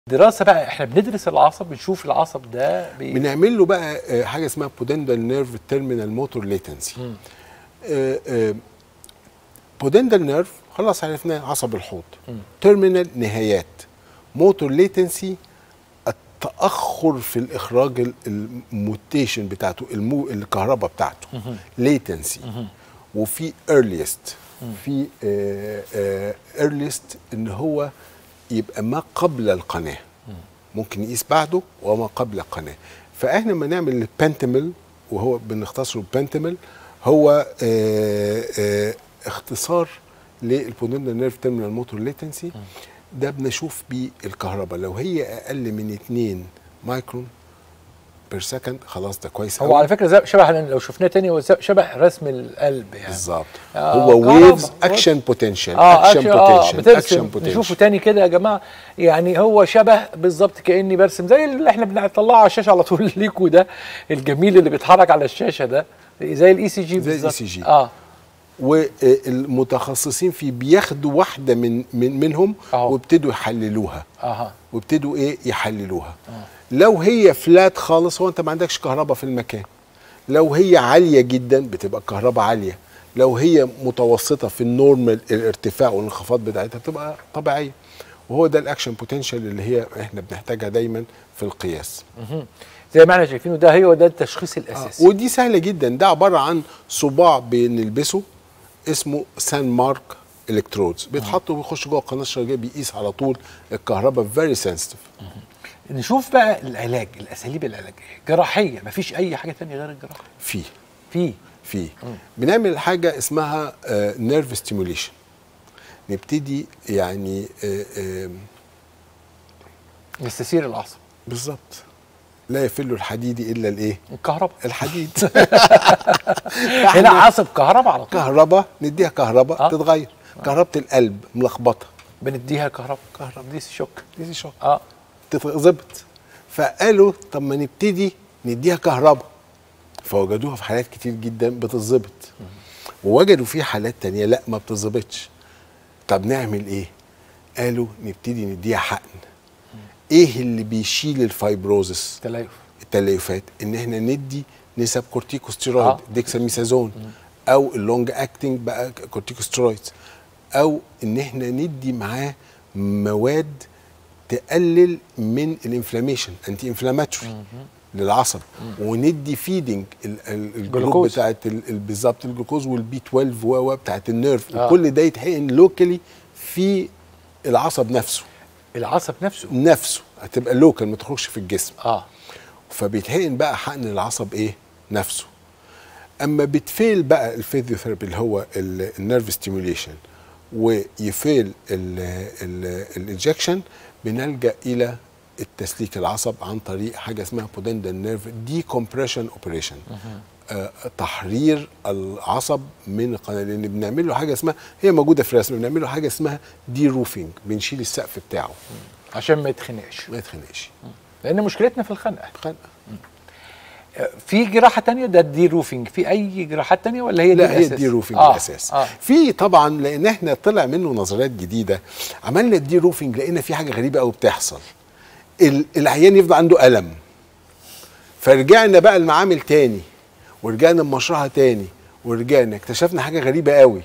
دراسه بقى احنا بندرس العصب بنشوف العصب ده بي... بنعمل له بقى آه، حاجه اسمها بودندال نيرف تيرمينال موتور ليتنسي بودندال نيرف خلاص عرفناه عصب الحوض تيرمينال نهايات موتور ليتنسي التاخر في الاخراج ال- الموتيشن بتاعته المو الكهرباء بتاعته ليتنسي وفي earliest في earliest ان هو يبقى ما قبل القناه ممكن يقيس بعده وما قبل القناه فاحنا لما نعمل البنتمل وهو بنختصره بنتمل هو آه، آه، اختصار للبودندا نيرف تيرمينال موتور ليتنسي ده بنشوف بيه الكهرباء لو هي اقل من 2 مايكرون بير سكند خلاص ده كويس هو أوي. على فكره زي شبه لو شفناه تاني هو زي- شبه رسم القلب يعني بالظبط آه، هو كهرباء. ويفز اكشن بوتنشال اه اكشن أكشن- اه بوتنشال بترسم اكشن نشوفه بوتنشال تاني كده يا جماعه يعني هو شبه بالظبط كاني برسم زي اللي احنا بنطلعه على الشاشه على طول ليكو ده الجميل اللي بيتحرك على الشاشه ده زي الاي سي جي زي بالظبط ال ECG. اه والمتخصصين فيه بياخدوا واحده من, من منهم أهو. وابتدوا يحللوها اها وابتدوا ايه يحللوها لو هي فلات خالص هو انت ما عندكش كهرباء في المكان لو هي عاليه جدا بتبقى الكهرباء عاليه لو هي متوسطه في النورمال الارتفاع والانخفاض بتاعتها بتبقى طبيعيه وهو ده الاكشن بوتنشال اللي هي احنا بنحتاجها دايما في القياس زي ما احنا شايفينه ده هو ده التشخيص الاساسي ودي سهله جدا ده عباره عن صباع بنلبسه اسمه سان مارك الكترودز بيتحط وبيخش جوه القناه الشرجيه بيقيس على طول الكهرباء فيري سنسيتيف نشوف بقى العلاج الاساليب العلاجيه جراحيه مفيش اي حاجه تانية غير الجراحه فيه في فيه بنعمل حاجه اسمها نيرف ستيموليشن نبتدي يعني آه، آه، نستثير العصب بالظبط لا يفل الحديد الا الايه الكهرباء الحديد هنا عصب كهرباء على طول كهرباء نديها كهرباء آه. تتغير كهرباء القلب ملخبطه بنديها كهرباء كهرباء دي شوك دي شوك اه تتظبط فقالوا طب ما نبتدي نديها كهرباء فوجدوها في حالات كتير جدا بتتظبط ووجدوا في حالات تانية لا ما بتتظبطش طب نعمل ايه قالوا نبتدي نديها حقن ايه اللي بيشيل الفايبروزس تليف التليفات ان احنا ندي نسب كورتيكوستيرويد آه. ديكساميثازون او اللونج اكتنج بقى كورتيكوستيرويد او ان احنا ندي معاه مواد تقلل من الانفلاميشن انتي انفلاماتوري للعصب وندي فيدنج الجلوكوز جلوكوز. بتاعت ال- ال- بالظبط الجلوكوز والبي 12 و و بتاعت النيرف آه. وكل ده يتحقن لوكالي في العصب نفسه العصب نفسه نفسه هتبقى لوكال ما تخرجش في الجسم اه فبيتحقن بقى حقن العصب ايه نفسه اما بتفيل بقى الفيزيوثيرابي اللي هو النيرف ستيموليشن ويفيل الانجكشن بنلجا الى التسليك العصب عن طريق حاجه اسمها بودندا نيرف دي كومبريشن اوبريشن تحرير العصب من القناه لان بنعمل له حاجه اسمها هي موجوده في الرسم بنعمل له حاجه اسمها دي روفينج بنشيل السقف بتاعه عشان ما يتخنقش ما يتخنقش لان مشكلتنا في الخنقه خنقه آه، في جراحه تانية ده الدي روفينج في اي جراحات تانية ولا هي دي لا هي الأساس؟ الدي روفينج آه. الاساس اه في طبعا لان احنا طلع منه نظريات جديده عملنا الدي روفينج لقينا في حاجه غريبه قوي بتحصل ال- العيان يفضل عنده الم فرجعنا بقى المعامل تاني ورجعنا المشرحه تاني ورجعنا اكتشفنا حاجه غريبه قوي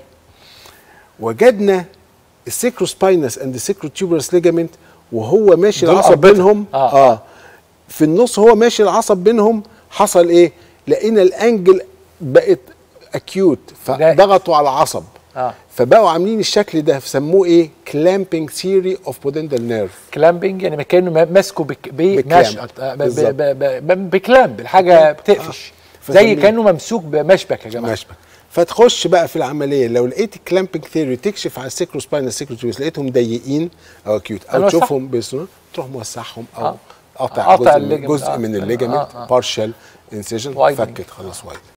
وجدنا السيكروسباينس اند السيكروتيوبرس ليجامنت وهو ماشي دول العصب أربطة. بينهم آه. اه في النص هو ماشي العصب بينهم حصل ايه لقينا الانجل بقت اكيوت فضغطوا على العصب اه فبقوا عاملين الشكل ده سموه ايه كلامبنج ثيوري اوف بودندال نيرف كلامبنج يعني كانه ما- ماسكه بك بكلام. بمشقط آه، ب- بالظبط. ب- ب- ب- بكلام الحاجه بتقفش زي فسميه- كانه ممسوك بمشبك يا جماعه مشبك فتخش بقى في العمليه لو لقيت الكلامبنج ثيوري تكشف على السيكروسباينال سيكروتيوس لقيتهم ضيقين او اكيوت او هنوسعهم. تشوفهم بسهوله تروح موسعهم او آه. قاطع قاطع جزء, من- الليجمنت. جزء آه. من آه. الليجمنت آه. بارشال انسيجن Widening. فكت خلاص وايد